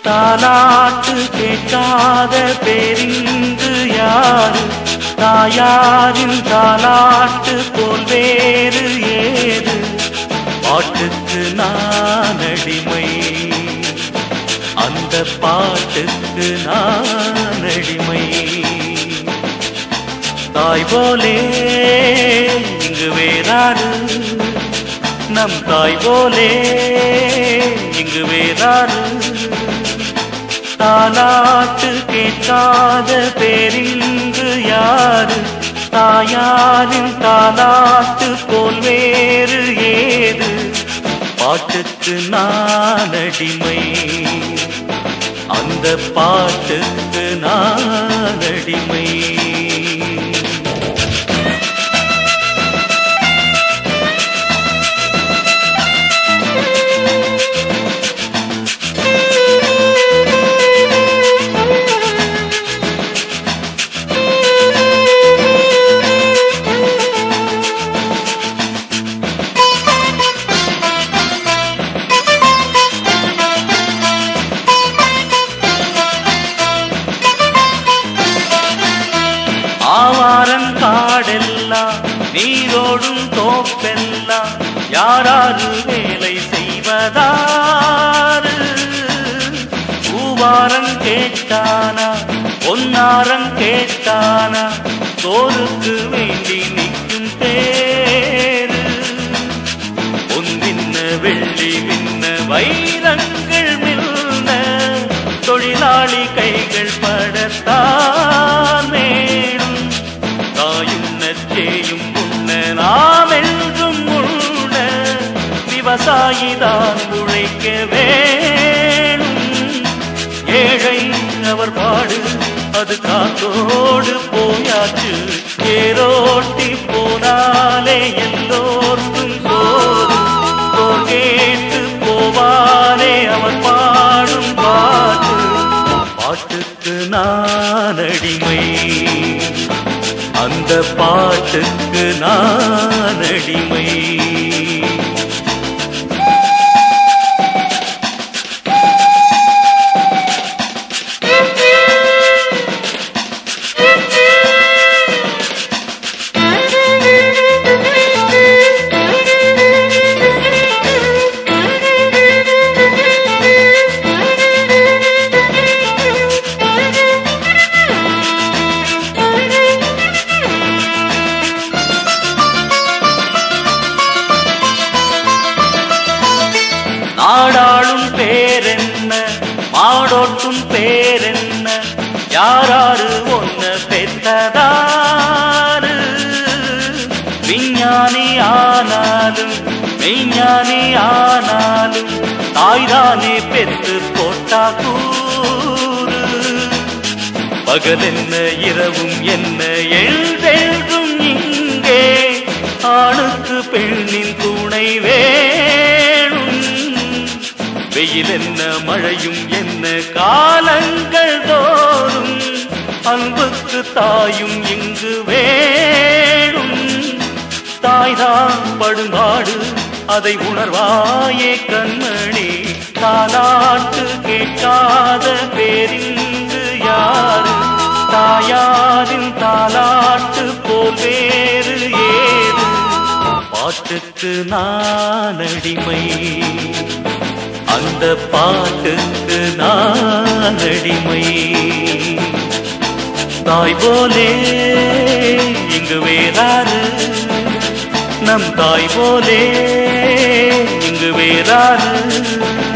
தாலாட்டு கேட்காத பேரிந்து யாரு தாயாரின் தாலாட்டு போல் வேறு ஏது பாட்டுக்கு நான் அடிமை அந்த பாட்டுக்கு நான் அடிமை தாய் போலே இங்கு வேறாரு நம் தாய் போலே இங்கு வேறாரு தாலாட்டு கேட்காத பேரிங்கு யாரு தாயாரின் தாலாட்டு போல் வேறு ஏது பாட்டுக்கு நான் அடிமை அந்த பாட்டுக்கு நான் அடிமை ஆவாரன் காடெல்லாம் நீரோடும் தோப்பெல்லாம் யாராரு வேலை செய்வதாரு பூவாரன் கேட்டானா பொன்னாரன் கேட்டானா சோறுக்கு வேண்டி நிற்கும் தேரு பொன்னின்ன வெள்ளி மின்ன வைரங்கள் மில்ன தொழிலாளி கைகள் படத்தான் வேணும் தாயுண்ண சேயும் உண்ண நாம் என்றும் உண்ண விவசாயிதான் உழைக்க வேணும் ஏழை அவர் பாடு அது காத்தோடு போயாச்சு ஏரோட்டி போனாலே எல்லோர்க்கும் சோறு போர் கேட்டு போவானே அவர் பாடும் பாட்டு பாட்டுக்கு நான் அடிமை அந்த பாட்டுக்கு நான் அடிமை நாடாளும் பேரென்ன மாடோட்டும் பேரென்ன யாராரு ஒன்ன பெற்றதாரு விஞ்ஞானி ஆனாலும் மெய்ஞானி ஆனாலும் தாய்தானே பெற்று போட்டா கூறு பகல் என்ன இரவும் என்ன எழுதெழுதும் இங்கே ஆணுக்கு பெண்ணின் துணை வேணும் வெயில் என்ன மழையும் என்ன காலங்கள் தோறும் அன்புக்கு தாயும் இங்கு வேணும் தாய்தான் படுங்காடு அதை உணர்வாயே கண்மணி தாலாட்டு கேட்காத பேரிங்கு யாரு தாயாரின் தாலாட்டு போல் வேறு ஏது பாட்டுக்கு நான் அடிமை அந்த பாட்டுக்கு நான் அடிமை தாய் போலே இங்கு வேறாரு நம் தாய் போலே இங்கு வேறாரு